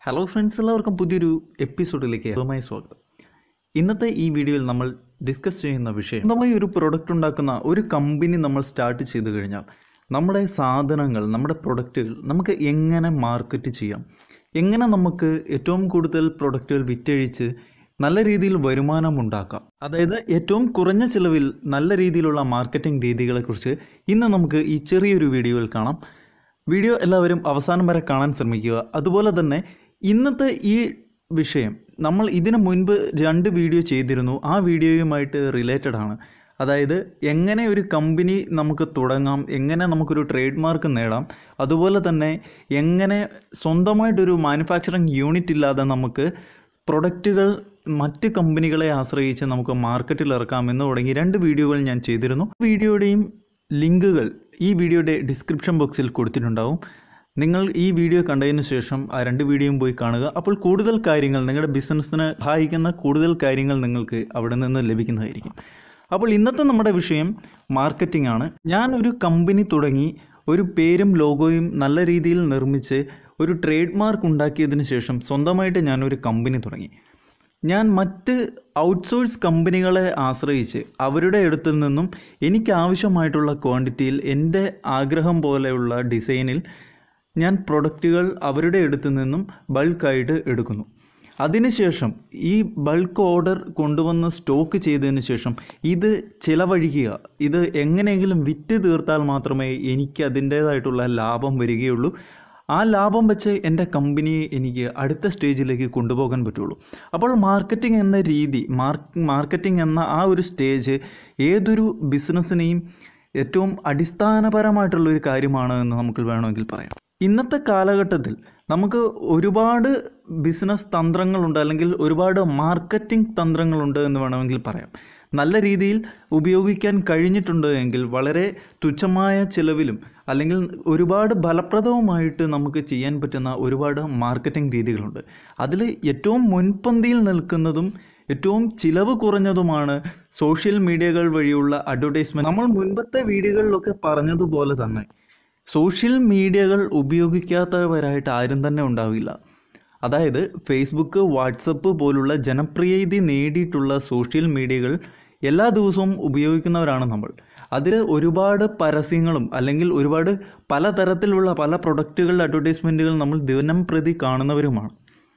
hello friends എല്ലാവർക്കും പുതിയൊരു എപ്പിസോഡിലേക്ക് ഏകമായി സ്വാഗതം ഇന്നത്തെ ഈ വീഡിയോയിൽ നമ്മൾ ഡിസ്കസ് ചെയ്യുന്ന വിഷയം സ്വന്തമായി ഒരു പ്രൊഡക്റ്റ് ഉണ്ടാക്കുന്ന ഒരു കമ്പനി നമ്മൾ സ്റ്റാർട്ട് ചെയ്ത് കഴിഞ്ഞാൽ നമ്മുടെ സാധനങ്ങൾ നമ്മുടെ പ്രൊഡക്റ്റുകൾ നമുക്ക് എങ്ങനെ മാർക്കറ്റ് ചെയ്യാം എങ്ങനെ നമുക്ക് ഏറ്റവും കൂടുതൽ പ്രൊഡക്റ്റുകൾ വിറ്റഴിച്ച് നല്ല രീതിയിൽ വരുമാനം ഉണ്ടാക്കാം അതായത് ഏറ്റവും കുറഞ്ഞ ചിലവിൽ നല്ല രീതിയിലുള്ള മാർക്കറ്റിംഗ് രീതികളെക്കുറിച്ച് ഇന്ന് നമുക്ക് ഈ ചെറിയൊരു വീഡിയോയിൽ കാണാം വീഡിയോ എല്ലാവരും അവസാനം വരെ കാണാൻ ശ്രമിക്കുക അതുപോലെ തന്നെ ഇന്നത്തെ ഈ വിഷയം നമ്മൾ ഇതിനു മുൻപ് രണ്ട് വീഡിയോ ചെയ്തിരുന്നു ആ വീഡിയോയുമായിട്ട് റിലേറ്റഡ് ആണ് അതായത് എങ്ങനെ ഒരു കമ്പനി നമുക്ക് തുടങ്ങാം എങ്ങനെ നമുക്കൊരു ട്രേഡ് മാർക്ക് നേടാം അതുപോലെ തന്നെ എങ്ങനെ സ്വന്തമായിട്ടൊരു മാനുഫാക്ചറിങ് യൂണിറ്റ് ഇല്ലാതെ നമുക്ക് പ്രൊഡക്റ്റുകൾ മറ്റ് കമ്പനികളെ ആശ്രയിച്ച് നമുക്ക് മാർക്കറ്റിൽ ഇറക്കാം എന്ന് തുടങ്ങി രണ്ട് വീഡിയോകൾ ഞാൻ ചെയ്തിരുന്നു വീഡിയോയുടെയും ലിങ്കുകൾ ഈ വീഡിയോയുടെ ഡിസ്ക്രിപ്ഷൻ ബോക്സിൽ കൊടുത്തിട്ടുണ്ടാവും നിങ്ങൾ ഈ വീഡിയോ കണ്ടതിന് ശേഷം ആ രണ്ട് വീഡിയോയും പോയി കാണുക അപ്പോൾ കൂടുതൽ കാര്യങ്ങൾ നിങ്ങളുടെ ബിസിനസ്സിന് സഹായിക്കുന്ന കൂടുതൽ കാര്യങ്ങൾ നിങ്ങൾക്ക് അവിടെ നിന്ന് ലഭിക്കുന്നതായിരിക്കും അപ്പോൾ ഇന്നത്തെ നമ്മുടെ വിഷയം മാർക്കറ്റിംഗ് ആണ് ഞാൻ ഒരു കമ്പനി തുടങ്ങി ഒരു പേരും ലോഗോയും നല്ല രീതിയിൽ നിർമ്മിച്ച് ഒരു ട്രേഡ് മാർക്ക് ഉണ്ടാക്കിയതിന് ശേഷം സ്വന്തമായിട്ട് ഞാനൊരു കമ്പനി തുടങ്ങി ഞാൻ മറ്റ് ഔട്ട്സോഴ്സ് കമ്പനികളെ ആശ്രയിച്ച് അവരുടെ അടുത്തിൽ നിന്നും എനിക്ക് ആവശ്യമായിട്ടുള്ള ക്വാണ്ടിറ്റിയിൽ എൻ്റെ ആഗ്രഹം പോലെയുള്ള ഡിസൈനിൽ ഞാൻ പ്രൊഡക്റ്റുകൾ അവരുടെ അടുത്തു നിന്നും ബൾക്കായിട്ട് എടുക്കുന്നു അതിനുശേഷം ഈ ബൾക്ക് ഓർഡർ കൊണ്ടുവന്ന് സ്റ്റോക്ക് ചെയ്തതിന് ശേഷം ഇത് ചിലവഴിക്കുക ഇത് എങ്ങനെയെങ്കിലും വിറ്റ് തീർത്താൽ മാത്രമേ എനിക്ക് അതിൻ്റേതായിട്ടുള്ള ലാഭം വരികയുള്ളൂ ആ ലാഭം വെച്ച് എൻ്റെ കമ്പനിയെ എനിക്ക് അടുത്ത സ്റ്റേജിലേക്ക് കൊണ്ടുപോകാൻ പറ്റുള്ളൂ അപ്പോൾ മാർക്കറ്റിംഗ് എന്ന രീതി മാർക്ക് മാർക്കറ്റിംഗ് എന്ന ആ ഒരു സ്റ്റേജ് ഏതൊരു ബിസിനസ്സിനെയും ഏറ്റവും അടിസ്ഥാനപരമായിട്ടുള്ള ഒരു കാര്യമാണ് എന്ന് നമുക്ക് വേണമെങ്കിൽ പറയാം ഇന്നത്തെ കാലഘട്ടത്തിൽ നമുക്ക് ഒരുപാട് ബിസിനസ് തന്ത്രങ്ങളുണ്ട് അല്ലെങ്കിൽ ഒരുപാട് മാർക്കറ്റിംഗ് തന്ത്രങ്ങളുണ്ട് എന്ന് വേണമെങ്കിൽ പറയാം നല്ല രീതിയിൽ ഉപയോഗിക്കാൻ കഴിഞ്ഞിട്ടുണ്ട് എങ്കിൽ വളരെ തുച്ഛമായ ചിലവിലും അല്ലെങ്കിൽ ഒരുപാട് ഫലപ്രദവുമായിട്ട് നമുക്ക് ചെയ്യാൻ പറ്റുന്ന ഒരുപാട് മാർക്കറ്റിംഗ് രീതികളുണ്ട് അതിൽ ഏറ്റവും മുൻപന്തിയിൽ നിൽക്കുന്നതും ഏറ്റവും ചിലവ് കുറഞ്ഞതുമാണ് സോഷ്യൽ മീഡിയകൾ വഴിയുള്ള അഡ്വർടൈസ്മെൻറ്റ് നമ്മൾ മുൻപത്തെ വീഡിയോകളിലൊക്കെ പറഞ്ഞതുപോലെ തന്നെ സോഷ്യൽ മീഡിയകൾ ഉപയോഗിക്കാത്തവരായിട്ട് ആരും തന്നെ ഉണ്ടാവില്ല അതായത് ഫേസ്ബുക്ക് വാട്സപ്പ് പോലുള്ള ജനപ്രിയതി നേടിയിട്ടുള്ള സോഷ്യൽ മീഡിയകൾ എല്ലാ ദിവസവും ഉപയോഗിക്കുന്നവരാണ് നമ്മൾ അതിൽ ഒരുപാട് പരസ്യങ്ങളും അല്ലെങ്കിൽ ഒരുപാട് പലതരത്തിലുള്ള പല പ്രൊഡക്റ്റുകളുടെ അഡ്വർടൈസ്മെൻറ്റുകൾ നമ്മൾ ദിനം പ്രതി കാണുന്നവരുമാണ്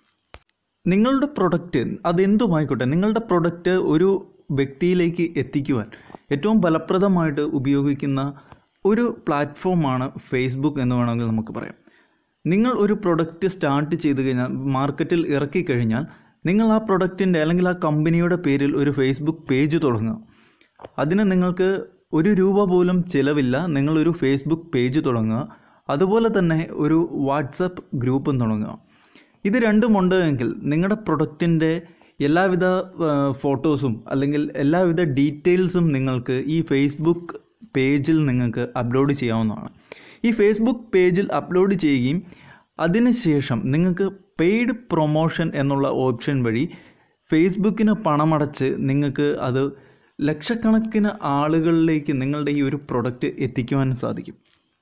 നിങ്ങളുടെ പ്രൊഡക്റ്റ് അതെന്തുമായിക്കോട്ടെ നിങ്ങളുടെ പ്രൊഡക്റ്റ് ഒരു വ്യക്തിയിലേക്ക് എത്തിക്കുവാൻ ഏറ്റവും ഫലപ്രദമായിട്ട് ഉപയോഗിക്കുന്ന ഒരു പ്ലാറ്റ്ഫോമാണ് ഫേസ്ബുക്ക് എന്ന് വേണമെങ്കിൽ നമുക്ക് പറയാം നിങ്ങൾ ഒരു പ്രൊഡക്റ്റ് സ്റ്റാർട്ട് ചെയ്ത് കഴിഞ്ഞാൽ മാർക്കറ്റിൽ ഇറക്കി കഴിഞ്ഞാൽ നിങ്ങൾ ആ പ്രൊഡക്റ്റിൻ്റെ അല്ലെങ്കിൽ ആ കമ്പനിയുടെ പേരിൽ ഒരു ഫേസ്ബുക്ക് പേജ് തുടങ്ങുക അതിന് നിങ്ങൾക്ക് ഒരു രൂപ പോലും ചിലവില്ല നിങ്ങളൊരു ഫേസ്ബുക്ക് പേജ് തുടങ്ങുക അതുപോലെ തന്നെ ഒരു വാട്സപ്പ് ഗ്രൂപ്പും തുടങ്ങുക ഇത് രണ്ടുമുണ്ട് എങ്കിൽ നിങ്ങളുടെ പ്രൊഡക്റ്റിൻ്റെ എല്ലാവിധ ഫോട്ടോസും അല്ലെങ്കിൽ എല്ലാവിധ ഡീറ്റെയിൽസും നിങ്ങൾക്ക് ഈ ഫേസ്ബുക്ക് പേജിൽ നിങ്ങൾക്ക് അപ്ലോഡ് ചെയ്യാവുന്നതാണ് ഈ ഫേസ്ബുക്ക് പേജിൽ അപ്ലോഡ് ചെയ്യുകയും അതിനുശേഷം നിങ്ങൾക്ക് പെയ്ഡ് പ്രൊമോഷൻ എന്നുള്ള ഓപ്ഷൻ വഴി ഫേസ്ബുക്കിന് പണമടച്ച് നിങ്ങൾക്ക് അത് ലക്ഷക്കണക്കിന് ആളുകളിലേക്ക് നിങ്ങളുടെ ഈ ഒരു പ്രൊഡക്റ്റ് എത്തിക്കുവാൻ സാധിക്കും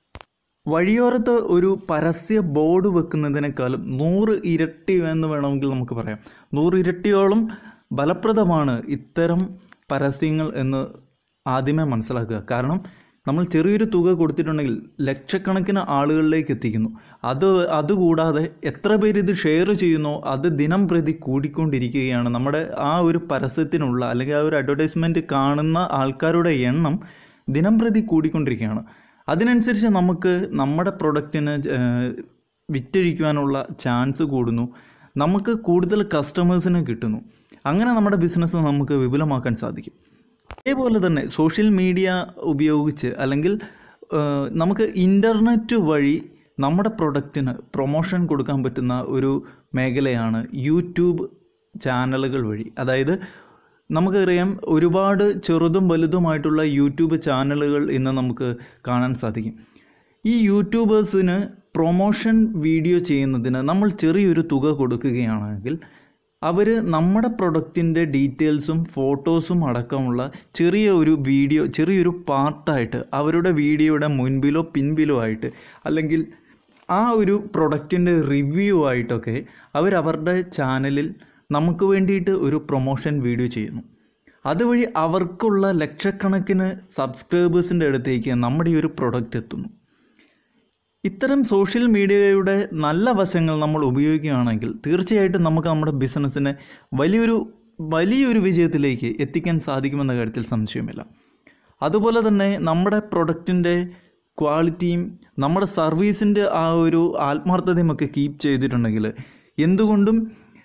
വഴിയോരത്ത് ഒരു പരസ്യ ബോർഡ് വെക്കുന്നതിനേക്കാളും നൂറ് ഇരട്ടി എന്ന് വേണമെങ്കിൽ നമുക്ക് പറയാം നൂറ് ഇരട്ടിയോളം ഫലപ്രദമാണ് ഇത്തരം പരസ്യങ്ങൾ എന്ന് ആദ്യമേ മനസ്സിലാക്കുക കാരണം നമ്മൾ ചെറിയൊരു തുക കൊടുത്തിട്ടുണ്ടെങ്കിൽ ലക്ഷക്കണക്കിന് ആളുകളിലേക്ക് എത്തിക്കുന്നു അത് അതുകൂടാതെ എത്ര പേര് ഇത് ഷെയർ ചെയ്യുന്നോ അത് ദിനം പ്രതി കൂടിക്കൊണ്ടിരിക്കുകയാണ് നമ്മുടെ ആ ഒരു പരസ്യത്തിനുള്ള അല്ലെങ്കിൽ ആ ഒരു അഡ്വർടൈസ്മെൻറ്റ് കാണുന്ന ആൾക്കാരുടെ എണ്ണം ദിനം പ്രതി കൂടിക്കൊണ്ടിരിക്കുകയാണ് അതിനനുസരിച്ച് നമുക്ക് നമ്മുടെ പ്രൊഡക്റ്റിന് വിറ്റഴിക്കുവാനുള്ള ചാൻസ് കൂടുന്നു നമുക്ക് കൂടുതൽ കസ്റ്റമേഴ്സിനെ കിട്ടുന്നു അങ്ങനെ നമ്മുടെ ബിസിനസ് നമുക്ക് വിപുലമാക്കാൻ സാധിക്കും അതേപോലെ തന്നെ സോഷ്യൽ മീഡിയ ഉപയോഗിച്ച് അല്ലെങ്കിൽ നമുക്ക് ഇൻ്റർനെറ്റ് വഴി നമ്മുടെ പ്രൊഡക്റ്റിന് പ്രൊമോഷൻ കൊടുക്കാൻ പറ്റുന്ന ഒരു മേഖലയാണ് യൂട്യൂബ് ചാനലുകൾ വഴി അതായത് നമുക്കറിയാം ഒരുപാട് ചെറുതും വലുതുമായിട്ടുള്ള യൂട്യൂബ് ചാനലുകൾ ഇന്ന് നമുക്ക് കാണാൻ സാധിക്കും ഈ യൂട്യൂബേഴ്സിന് പ്രൊമോഷൻ വീഡിയോ ചെയ്യുന്നതിന് നമ്മൾ ചെറിയൊരു തുക കൊടുക്കുകയാണെങ്കിൽ അവർ നമ്മുടെ പ്രൊഡക്റ്റിൻ്റെ ഡീറ്റെയിൽസും ഫോട്ടോസും അടക്കമുള്ള ചെറിയ ഒരു വീഡിയോ ചെറിയൊരു പാർട്ടായിട്ട് അവരുടെ വീഡിയോയുടെ മുൻപിലോ പിൻപിലോ ആയിട്ട് അല്ലെങ്കിൽ ആ ഒരു പ്രൊഡക്റ്റിൻ്റെ റിവ്യൂ ആയിട്ടൊക്കെ അവരവരുടെ ചാനലിൽ നമുക്ക് വേണ്ടിയിട്ട് ഒരു പ്രൊമോഷൻ വീഡിയോ ചെയ്യുന്നു അതുവഴി അവർക്കുള്ള ലക്ഷക്കണക്കിന് സബ്സ്ക്രൈബേഴ്സിൻ്റെ അടുത്തേക്ക് നമ്മുടെ ഈ ഒരു പ്രൊഡക്റ്റ് എത്തുന്നു ഇത്തരം സോഷ്യൽ മീഡിയയുടെ നല്ല വശങ്ങൾ നമ്മൾ ഉപയോഗിക്കുകയാണെങ്കിൽ തീർച്ചയായിട്ടും നമുക്ക് നമ്മുടെ ബിസിനസ്സിനെ വലിയൊരു വലിയൊരു വിജയത്തിലേക്ക് എത്തിക്കാൻ സാധിക്കുമെന്ന കാര്യത്തിൽ സംശയമില്ല അതുപോലെ തന്നെ നമ്മുടെ പ്രൊഡക്റ്റിൻ്റെ ക്വാളിറ്റിയും നമ്മുടെ സർവീസിൻ്റെ ആ ഒരു ആത്മാർത്ഥതയും ഒക്കെ കീപ്പ് ചെയ്തിട്ടുണ്ടെങ്കിൽ എന്തുകൊണ്ടും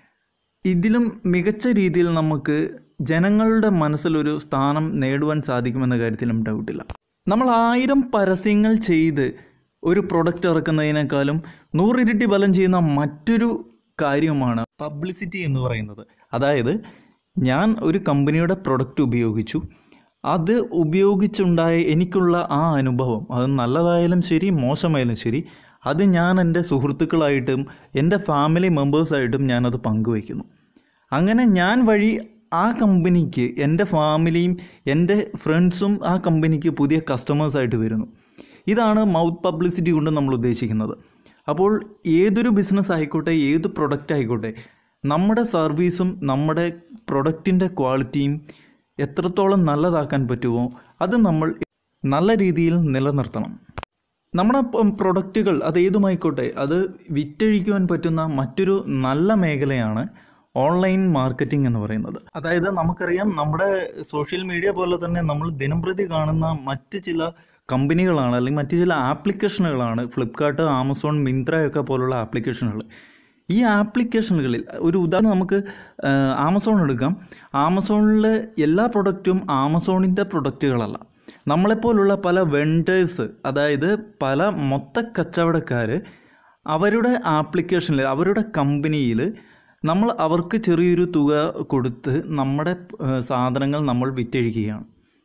ഇതിലും മികച്ച രീതിയിൽ നമുക്ക് ജനങ്ങളുടെ മനസ്സിലൊരു സ്ഥാനം നേടുവാൻ സാധിക്കുമെന്ന കാര്യത്തിലും ഡൗട്ടില്ല നമ്മൾ ആയിരം പരസ്യങ്ങൾ ചെയ്ത് ഒരു പ്രൊഡക്റ്റ് ഇറക്കുന്നതിനേക്കാളും നൂറിരട്ടി ബലം ചെയ്യുന്ന മറ്റൊരു കാര്യമാണ് പബ്ലിസിറ്റി എന്ന് പറയുന്നത് അതായത് ഞാൻ ഒരു കമ്പനിയുടെ പ്രൊഡക്റ്റ് ഉപയോഗിച്ചു അത് ഉപയോഗിച്ചുണ്ടായ എനിക്കുള്ള ആ അനുഭവം അത് നല്ലതായാലും ശരി മോശമായാലും ശരി അത് ഞാൻ എൻ്റെ സുഹൃത്തുക്കളായിട്ടും എൻ്റെ ഫാമിലി മെമ്പേഴ്സായിട്ടും ഞാനത് പങ്കുവയ്ക്കുന്നു അങ്ങനെ ഞാൻ വഴി ആ കമ്പനിക്ക് എൻ്റെ ഫാമിലിയും എൻ്റെ ഫ്രണ്ട്സും ആ കമ്പനിക്ക് പുതിയ കസ്റ്റമേഴ്സായിട്ട് വരുന്നു ഇതാണ് മൗത്ത് പബ്ലിസിറ്റി കൊണ്ട് നമ്മൾ ഉദ്ദേശിക്കുന്നത് അപ്പോൾ ഏതൊരു ബിസിനസ് ആയിക്കോട്ടെ ഏത് പ്രൊഡക്റ്റ് ആയിക്കോട്ടെ നമ്മുടെ സർവീസും നമ്മുടെ പ്രൊഡക്റ്റിൻ്റെ ക്വാളിറ്റിയും എത്രത്തോളം നല്ലതാക്കാൻ പറ്റുമോ അത് നമ്മൾ നല്ല രീതിയിൽ നിലനിർത്തണം നമ്മുടെ പ്രൊഡക്റ്റുകൾ അത് ഏതുമായിക്കോട്ടെ അത് വിറ്റഴിക്കുവാൻ പറ്റുന്ന മറ്റൊരു നല്ല മേഖലയാണ് ഓൺലൈൻ മാർക്കറ്റിംഗ് എന്ന് പറയുന്നത് അതായത് നമുക്കറിയാം നമ്മുടെ സോഷ്യൽ മീഡിയ പോലെ തന്നെ നമ്മൾ ദിനംപ്രതി കാണുന്ന മറ്റ് ചില കമ്പനികളാണ് അല്ലെങ്കിൽ മറ്റ് ചില ആപ്ലിക്കേഷനുകളാണ് ഫ്ലിപ്കാർട്ട് ആമസോൺ മിന്ത്രയൊക്കെ പോലുള്ള ആപ്ലിക്കേഷനുകൾ ഈ ആപ്ലിക്കേഷനുകളിൽ ഒരു ഉദാഹരണം നമുക്ക് ആമസോൺ എടുക്കാം ആമസോണിൽ എല്ലാ പ്രൊഡക്റ്റും ആമസോണിൻ്റെ പ്രൊഡക്റ്റുകളല്ല നമ്മളെപ്പോലുള്ള പല വെണ്ടേഴ്സ് അതായത് പല മൊത്ത കച്ചവടക്കാർ അവരുടെ ആപ്ലിക്കേഷനിൽ അവരുടെ കമ്പനിയിൽ നമ്മൾ അവർക്ക് ചെറിയൊരു തുക കൊടുത്ത് നമ്മുടെ സാധനങ്ങൾ നമ്മൾ വിറ്റഴിക്കുകയാണ്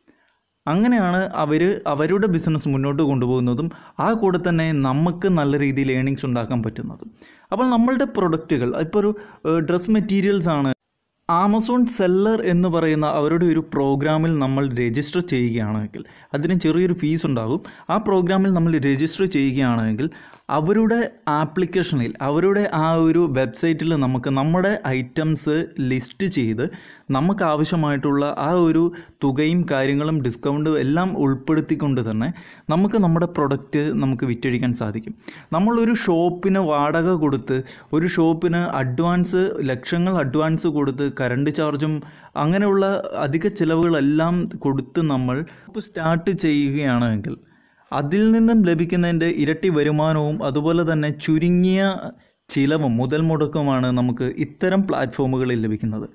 അങ്ങനെയാണ് അവർ അവരുടെ ബിസിനസ് മുന്നോട്ട് കൊണ്ടുപോകുന്നതും ആ കൂടെ തന്നെ നമുക്ക് നല്ല രീതിയിൽ ഏണിങ്സ് ഉണ്ടാക്കാൻ പറ്റുന്നതും അപ്പോൾ നമ്മളുടെ പ്രൊഡക്റ്റുകൾ ഇപ്പോൾ ഒരു ഡ്രസ് മെറ്റീരിയൽസ് ആണ് ആമസോൺ സെല്ലർ എന്ന് പറയുന്ന അവരുടെ ഒരു പ്രോഗ്രാമിൽ നമ്മൾ രജിസ്റ്റർ ചെയ്യുകയാണെങ്കിൽ അതിന് ചെറിയൊരു ഫീസ് ഉണ്ടാകും ആ പ്രോഗ്രാമിൽ നമ്മൾ രജിസ്റ്റർ ചെയ്യുകയാണെങ്കിൽ അവരുടെ ആപ്ലിക്കേഷനിൽ അവരുടെ ആ ഒരു വെബ്സൈറ്റിൽ നമുക്ക് നമ്മുടെ ഐറ്റംസ് ലിസ്റ്റ് ചെയ്ത് നമുക്ക് ആവശ്യമായിട്ടുള്ള ആ ഒരു തുകയും കാര്യങ്ങളും ഡിസ്കൗണ്ടും എല്ലാം ഉൾപ്പെടുത്തിക്കൊണ്ട് തന്നെ നമുക്ക് നമ്മുടെ പ്രൊഡക്റ്റ് നമുക്ക് വിറ്റഴിക്കാൻ സാധിക്കും നമ്മളൊരു ഷോപ്പിന് വാടക കൊടുത്ത് ഒരു ഷോപ്പിന് അഡ്വാൻസ് ലക്ഷങ്ങൾ അഡ്വാൻസ് കൊടുത്ത് കറണ്ട് ചാർജും അങ്ങനെയുള്ള അധിക ചിലവുകളെല്ലാം കൊടുത്ത് നമ്മൾ സ്റ്റാർട്ട് ചെയ്യുകയാണെങ്കിൽ അതിൽ നിന്നും ലഭിക്കുന്നതിൻ്റെ ഇരട്ടി വരുമാനവും അതുപോലെ തന്നെ ചുരുങ്ങിയ ചിലവും മുതൽ മുടക്കുമാണ് നമുക്ക് ഇത്തരം പ്ലാറ്റ്ഫോമുകളിൽ ലഭിക്കുന്നത്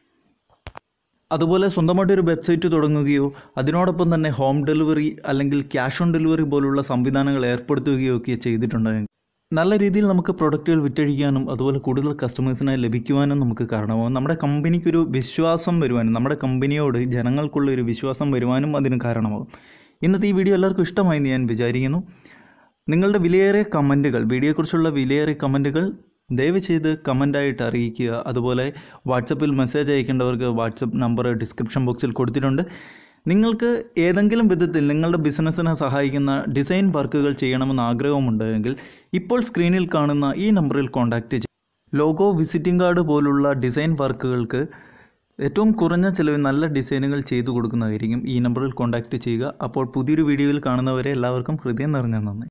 അതുപോലെ സ്വന്തമായിട്ട് ഒരു വെബ്സൈറ്റ് തുടങ്ങുകയോ അതിനോടൊപ്പം തന്നെ ഹോം ഡെലിവറി അല്ലെങ്കിൽ ക്യാഷ് ഓൺ ഡെലിവറി പോലുള്ള സംവിധാനങ്ങൾ ഏർപ്പെടുത്തുകയോ ഒക്കെ ചെയ്തിട്ടുണ്ടെങ്കിൽ നല്ല രീതിയിൽ നമുക്ക് പ്രൊഡക്റ്റുകൾ വിറ്റഴിക്കാനും അതുപോലെ കൂടുതൽ കസ്റ്റമേഴ്സിനെ ലഭിക്കുവാനും നമുക്ക് കാരണമാകും നമ്മുടെ കമ്പനിക്കൊരു വിശ്വാസം വരുവാനും നമ്മുടെ കമ്പനിയോട് ജനങ്ങൾക്കുള്ള ഒരു വിശ്വാസം വരുവാനും അതിന് കാരണമാകും ഇന്നത്തെ ഈ വീഡിയോ എല്ലാവർക്കും ഇഷ്ടമായി എന്ന് ഞാൻ വിചാരിക്കുന്നു നിങ്ങളുടെ വിലയേറിയ കമൻറ്റുകൾ വീഡിയോയെക്കുറിച്ചുള്ള വിലയേറിയ കമൻറ്റുകൾ ദയവ് ചെയ്ത് കമൻ്റായിട്ട് അറിയിക്കുക അതുപോലെ വാട്സപ്പിൽ മെസ്സേജ് അയക്കേണ്ടവർക്ക് വാട്സപ്പ് നമ്പർ ഡിസ്ക്രിപ്ഷൻ ബോക്സിൽ കൊടുത്തിട്ടുണ്ട് നിങ്ങൾക്ക് ഏതെങ്കിലും വിധത്തിൽ നിങ്ങളുടെ ബിസിനസ്സിനെ സഹായിക്കുന്ന ഡിസൈൻ വർക്കുകൾ ചെയ്യണമെന്ന് ആഗ്രഹമുണ്ടെങ്കിൽ ഇപ്പോൾ സ്ക്രീനിൽ കാണുന്ന ഈ നമ്പറിൽ കോൺടാക്റ്റ് ചെയ്യും ലോഗോ വിസിറ്റിംഗ് കാർഡ് പോലുള്ള ഡിസൈൻ വർക്കുകൾക്ക് ഏറ്റവും കുറഞ്ഞ ചിലവിൽ നല്ല ഡിസൈനുകൾ ചെയ്തു കൊടുക്കുന്നതായിരിക്കും ഈ നമ്പറിൽ കോൺടാക്റ്റ് ചെയ്യുക അപ്പോൾ പുതിയൊരു വീഡിയോയിൽ കാണുന്നവരെ എല്ലാവർക്കും ഹൃദയം നിറഞ്ഞ നന്ദി